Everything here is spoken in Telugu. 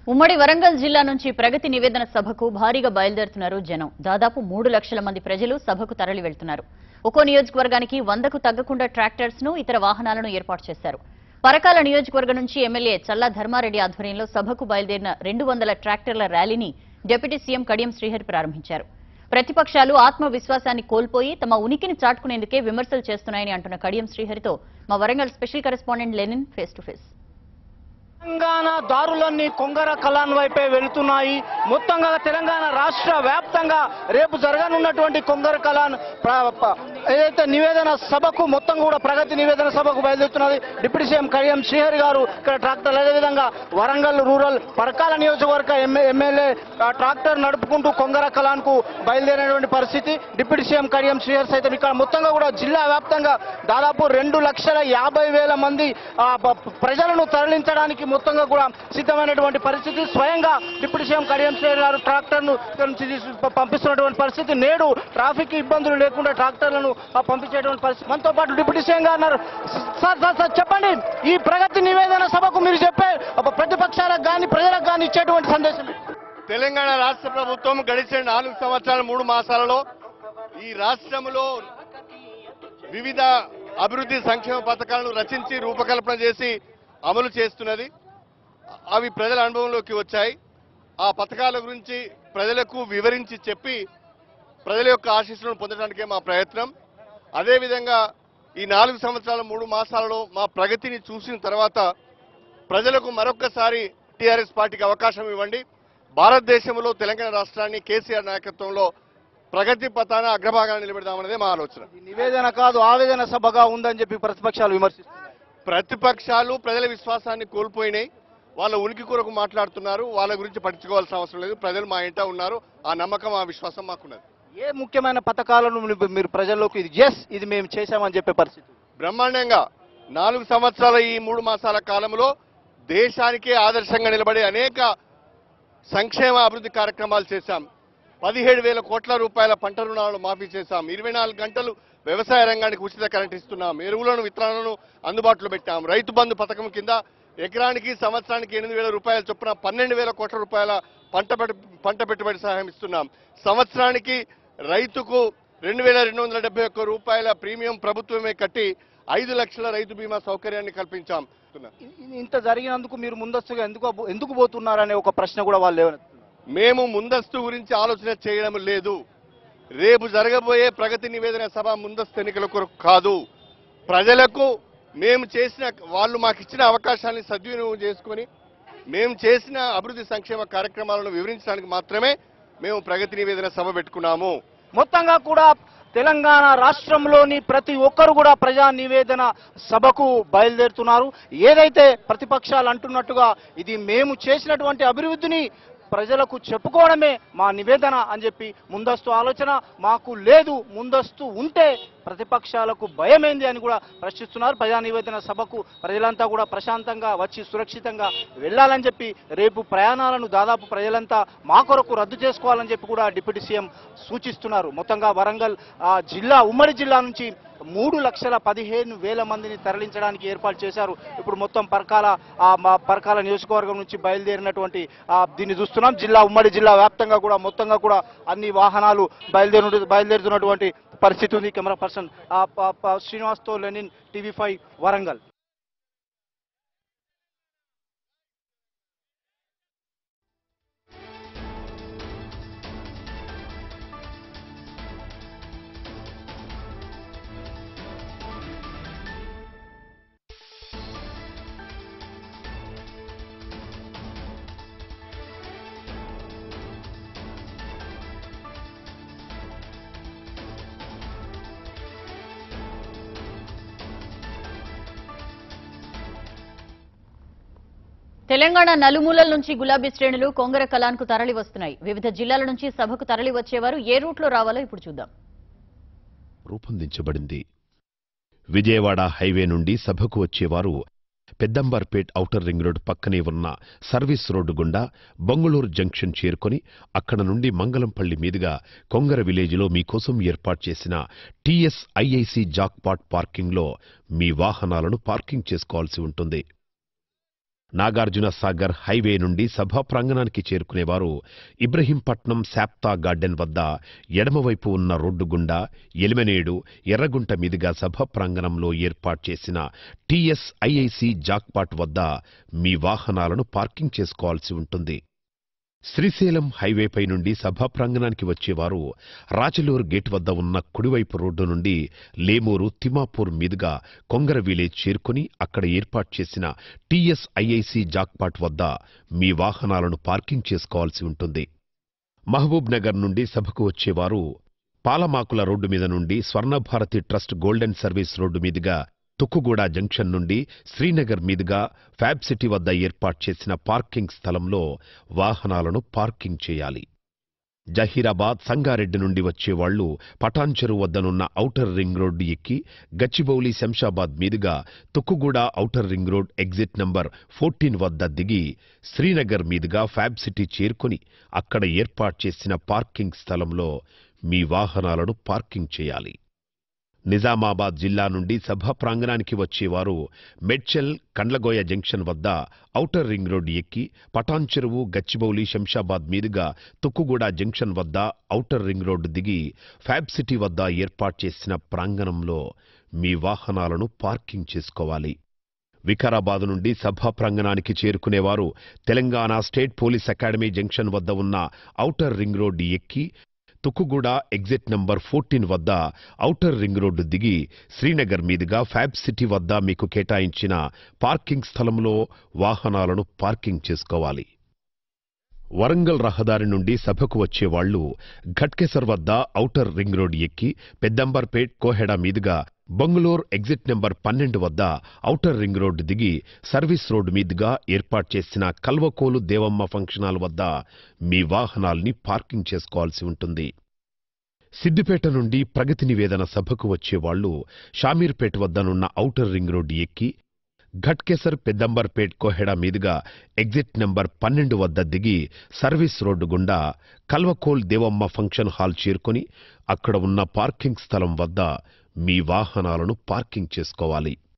ఉమ్మడి వరంగల్ జిల్లా నుంచి ప్రగతి నివేదన సభకు భారీగా బయలుదేరుతున్నారు జనం దాదాపు మూడు లక్షల మంది ప్రజలు సభకు తరలి వెళ్తున్నారు ఒక్కో నియోజకవర్గానికి వందకు తగ్గకుండా ట్రాక్టర్స్ ను ఇతర వాహనాలను ఏర్పాటు చేశారు పరకాల నియోజకవర్గం నుంచి ఎమ్మెల్యే చల్లా ధర్మారెడ్డి ఆధ్వర్యంలో సభకు బయలుదేరిన రెండు వందల ట్రాక్టర్ల ర్యాలీని డిప్యూటీ సీఎం కడియం శ్రీహరి ప్రారంభించారు ప్రతిపక్షాలు ఆత్మవిశ్వాసాన్ని కోల్పోయి తమ ఉనికిని చాటుకునేందుకే విమర్శలు చేస్తున్నాయని అంటున్న కడియం శ్రీహరితో మా Warangal special correspondent Lenin face to face Telangana దారులన్నీ కొంగర కలాన్ వైపే వెళుతున్నాయి మొత్తంగా తెలంగాణ రాష్ట్ర వ్యాప్తంగా రేపు జరగనున్నటువంటి కొంగర కలాన్ ప్ర- ప- ఏదైతే నివేదన సభకు మొత్తం కూడా ప్రగతి నివేదన సభకు బయలుదేరుతున్నది డిప్యూటీ సీఎం కడియం శ్రీహరి గారు ఇక్కడ ట్రాక్టర్ అదేవిధంగా వరంగల్ రూరల్ పరకాల నియోజకవర్గ ఎమ్మె- ఎమ్మెల్యే ఆ, ట్రాక్టర్ నడుపుకుంటూ కొంగర కలాన్ కు బయలుదేరినటువంటి పరిస్థితి డిప్యూటీ సీఎం కడియం శ్రీహరి సైతం ఇక్కడ మొత్తంగా కూడా జిల్లా వ్యాప్తంగా దాదాపు రెండు లక్షల యాభై వేల మంది ఆ, ప- ప్రజలను తరలించడానికి మొత్తంగా కూడా సిద్ధమైనటువంటి పరిస్థితి స్వయంగా డిప్యూటీ సీఎం కడియం శ్రీహరి గారు ట్రాక్టర్ ను ఇక్కడ నుంచి తీసు- ప- పంపిస్తున్నటువంటి పరిస్థితి నేడు ట్రాఫిక్ ఇబ్బందులు లేకుండా ట్రాక్టర్లను ఆ, పంపించేటువంటి పరిస్థితి మనతో పాటు డిప్యూటీ సీఎం గారు ఉన్నారు సార్ సార్ సార్ చెప్పండి ఈ ప్రగతి నివేదన సభకు మీరు చెప్పే ఒక ప్రతిపక్షాలకు కానీ ప్రజలకు కానీ ఇచ్చేటువంటి సందేశం ఏంటి? తెలంగాణ రాష్ట్ర ప్రభుత్వం గడిచిన నాలుగు సంవత్సరాల మూడు మాసాలలో ఈ రాష్ట్రంలో వివిధ అభివృద్ధి సంక్షేమ పథకాలను రచించి రూపకల్పన చేసి అమలు చేస్తున్నది అవి ప్రజల అనుభవంలోకి వచ్చాయి ఆ పథకాల గురించి ప్రజలకు వివరించి చెప్పి ప్రజల యొక్క ఆశీస్సులను పొందడానికే మా ప్రయత్నం అదేవిధంగా ఈ నాలుగు సంవత్సరాల మూడు మాసాలలో మా ప్రగతిని చూసిన తర్వాత ప్రజలకు మరొక్కసారి టీఆర్ఎస్ పార్టీకి అవకాశం ఇవ్వండి భారతదేశంలో తెలంగాణ రాష్ట్రాన్ని కేసీఆర్ నాయకత్వంలో ప్రగతి పథాన అగ్రభాగాన్ని నిలబెడదామన్నదే మా ఆలోచన ఈ నివేదన కాదు ఆవేదన సభగా ఉందని చెప్పి ప్రతిపక్షాలు విమర్శిస్తున్నాయి ప్రతిపక్షాలు ప్రజల విశ్వాసాన్ని కోల్పోయినాయి వాళ్ళ ఉనికి కొరకు మాట్లాడుతున్నారు వాళ్ళ గురించి పట్టించుకోవాల్సిన అవసరం లేదు ప్రజలు మా ఇంట ఉన్నారు ఆ నమ్మకం ఆ విశ్వాసం మాకున్నది ఏ ముఖ్యమైన పథకాలను మీరు- మీరు ప్రజల్లోకి ఇది ఎస్ ఇది మేము చేశామని చెప్పే పరిస్థితి బ్రహ్మాండంగా నాలుగు సంవత్సరాల ఈ మూడు మాసాల కాలంలో దేశానికే ఆదర్శంగా నిలబడే అనేక సంక్షేమ అభివృద్ధి కార్యక్రమాలు చేశాం పదిహేడు వేల కోట్ల రూపాయల పంట రుణాలను మాఫీ చేశాం ఇరవై నాలుగు గంటలు వ్యవసాయ రంగానికి ఉచిత కరెంట్ ఇస్తున్నాం ఎరువులను విత్తనాలను అందుబాటులో పెట్టాం రైతు బంధు పథకం కింద ఎకరానికి సంవత్సరానికి ఎనిమిది వేల రూపాయల చొప్పున పన్నెండు వేల కోట్ల రూపాయల పంట పెట్టు- పంట పెట్టుబడి సహాయం ఇస్తున్నాం సంవత్సరానికి రైతుకు రెండు వేల రెండు వందల డెబ్బై ఒక్క రూపాయల ప్రీమియం ప్రభుత్వమే కట్టి ఐదు లక్షల రైతు బీమా సౌకర్యాన్ని కల్పించాం ఇ- ఇ- ఇంత జరిగినందుకు మీరు ముందస్తుగా ఎందుకు అబో- ఎందుకు పోతున్నారనే ఒక ప్రశ్న కూడా వాళ్ళు లేవనెత్తుతున్నారు మేము ముందస్తు గురించి ఆలోచన చేయడం లేదు రేపు జరగబోయే ప్రగతి నివేదన సభ ముందస్తు ఎన్నికల కొరకు కాదు ప్రజలకు మేము చేసిన వాళ్ళు మాకు ఇచ్చిన అవకాశాన్ని సద్వినియోగం చేసుకొని మేము చేసిన అభివృద్ధి సంక్షేమ కార్యక్రమాలను వివరించడానికి మాత్రమే మేము ప్రగతి నివేదన సభ పెట్టుకున్నాము మొత్తంగా కూడా తెలంగాణ రాష్ట్రంలోని ప్రతి ఒక్కరు కూడా ప్రజా నివేదన సభకు బయలుదేరుతున్నారు ఏదైతే ప్రతిపక్షాలు అంటున్నట్టుగా ఇది మేము చేసినటువంటి అభివృద్ధిని ప్రజలకు చెప్పుకోవడమే మా నివేదన అని చెప్పి ముందస్తు ఆలోచన మాకు లేదు ముందస్తు ఉంటే ప్రతిపక్షాలకు భయమేంది అని కూడా ప్రశ్నిస్తున్నారు ప్రజా నివేదన సభకు ప్రజలంతా కూడా ప్రశాంతంగా వచ్చి సురక్షితంగా వెళ్ళాలని చెప్పి రేపు ప్రయాణాలను దాదాపు ప్రజలంతా మా కొరకు రద్దు చేసుకోవాలని చెప్పి కూడా డిప్యూటీ సీఎం సూచిస్తున్నారు మొత్తంగా వరంగల్ ఆ, జిల్లా ఉమ్మడి జిల్లా నుంచి మూడు లక్షల పదిహేను వేల మందిని తరలించడానికి ఏర్పాటు చేశారు ఇప్పుడు మొత్తం పరకాల ఆ, మా పరకాల నియోజకవర్గం నుంచి బయలుదేరినటువంటి ఆ, దీన్ని చూస్తున్నాం జిల్లా ఉమ్మడి జిల్లా వ్యాప్తంగా కూడా మొత్తంగా కూడా అన్ని వాహనాలు బయలుదేరు బయలుదేరుతున్నటువంటి పరిస్థితి ఉంది కెమెరా పర్సన్ ఆ, ప- ప- శ్రీనివాస్తో లెనిన్ టీవీ ఫైవ్ వరంగల్ తెలంగాణ నలుమూలల నుంచి గులాబీ శ్రేణులు కొంగర కలాన్కు తరలి వస్తున్నాయి వివిధ జిల్లాల నుంచి సభకు తరలి వచ్చేవారు ఏ రూట్లో రావాలో ఇప్పుడు చూద్దాం రూపొందించబడింది విజయవాడ హైవే నుండి సభకు వచ్చేవారు పెద్దంబర్పేట్ ఔటర్ రింగ్ రోడ్ పక్కనే ఉన్న సర్వీస్ రోడ్డు గుండా బొంగళూరు జంక్షన్ చేరుకొని అక్కడ నుండి మంగళంపల్లి మీదుగా కొంగర విలేజ్లో మీకోసం ఏర్పాటు చేసిన టీఎస్ ఐఐసి జాక్పాట్ పార్కింగ్లో మీ వాహనాలను పార్కింగ్ చేసుకోవాల్సి ఉంటుంది నాగార్జున సాగర్ హైవే నుండి సభా ప్రాంగణానికి చేరుకునేవారు ఇబ్రహీంపట్నం శాప్తా గార్డెన్ వద్ద ఎడమవైపు ఉన్న రోడ్డు గుండా ఎలిమనేడు ఎర్రగుంట మీదుగా సభా ప్రాంగణంలో ఏర్పాటు చేసిన టీఎస్ఐఐసి జాక్పాట్ వద్ద మీ వాహనాలను పార్కింగ్ చేసుకోవాల్సి ఉంటుంది శ్రీశైలం హైవేపై నుండి సభా ప్రాంగణానికి వచ్చేవారు రాచలూరు గేట్ వద్ద ఉన్న కుడివైపు రోడ్డు నుండి లేమూరు తిమాపూర్ మీదుగా కొంగర విలేజ్ చేరుకుని అక్కడ ఏర్పాటు చేసిన టీఎస్ఐఐసి జాక్పాట్ వద్ద మీ వాహనాలను పార్కింగ్ చేసుకోవాల్సి ఉంటుంది మహబూబ్ నగర్ నుండి సభకు వచ్చేవారు పాలమాకుల రోడ్డు మీద నుండి Swarnabharati trust golden service road మీదుగా తుక్కుగూడ జంక్షన్ నుండి శ్రీనగర్ మీదుగా ఫ్యాబ్ సిటీ వద్ద ఏర్పాటు చేసిన పార్కింగ్ స్థలంలో వాహనాలను పార్కింగ్ చేయాలి జహీరాబాద్ సంగారెడ్డి నుండి వచ్చేవాళ్లు పటాన్చెరు వద్దనున్న ఔటర్ రింగ్ రోడ్డు ఎక్కి గచ్చిబౌలి శంషాబాద్ మీదుగా Tukkuguda outer ring road exit number fourteen వద్ద దిగి శ్రీనగర్ మీదుగా ఫ్యాబ్ సిటీ చేరుకొని అక్కడ ఏర్పాటు చేసిన పార్కింగ్ స్థలంలో మీ వాహనాలను పార్కింగ్ చేయాలి నిజామాబాద్ జిల్లా నుండి సభా ప్రాంగణానికి వచ్చేవారు మెడ్చల్ కండ్లగోయ జంక్షన్ వద్ద ఔటర్ రింగ్ రోడ్ ఎక్కి పటాన్ చెరువు గచ్చిబౌలి శంషాబాద్ మీదుగా తుక్కుగూడ జంక్షన్ వద్ద ఔటర్ రింగ్ రోడ్డు దిగి ఫ్యాబ్ సిటీ వద్ద ఏర్పాటు చేసిన ప్రాంగణంలో మీ వాహనాలను పార్కింగ్ చేసుకోవాలి వికారాబాద్ నుండి సభా ప్రాంగణానికి చేరుకునేవారు Telangana state police academy junction వద్ద ఉన్న ఔటర్ రింగ్ రోడ్డు ఎక్కి తుక్కుగూడ ఎగ్జిట్ నంబర్ ఫోర్టీన్ వద్ద ఔటర్ రింగ్ రోడ్డు దిగి శ్రీనగర్ మీదుగా ఫ్యాబ్ సిటీ వద్ద మీకు కేటాయించిన పార్కింగ్ స్థలంలో వాహనాలను పార్కింగ్ చేసుకోవాలి వరంగల్ రహదారి నుండి సభకు వచ్చేవాళ్లు ఘట్కేసర్ వద్ద ఔటర్ రింగ్ రోడ్ ఎక్కి పెద్దంబర్పేట్ కోహెడ మీదుగా బంగుళూర్ ఎగ్జిట్ నెంబర్ పన్నెండు వద్ద ఔటర్ రింగ్ రోడ్డు దిగి సర్వీస్ రోడ్డు మీదుగా ఏర్పాటు చేసిన కల్వకోలు దేవమ్మ ఫంక్షన్ హాల్ వద్ద మీ వాహనాల్ని పార్కింగ్ చేసుకోవాల్సి ఉంటుంది సిద్దిపేట నుండి ప్రగతి నివేదన సభకు వచ్చేవాళ్లు షామీర్పేట వద్దనున్న ఔటర్ రింగ్ రోడ్డు ఎక్కి ఘట్కేసర్ పెద్దంబర్పేట్ కోహెడ మీదుగా ఎగ్జిట్ నెంబర్ పన్నెండు వద్ద దిగి సర్వీస్ రోడ్డు గుండా కల్వకోల్ దేవమ్మ ఫంక్షన్ హాల్ చేరుకొని అక్కడ ఉన్న పార్కింగ్ స్థలం వద్ద మీ వాహనాలను పార్కింగ్ చేసుకోవాలి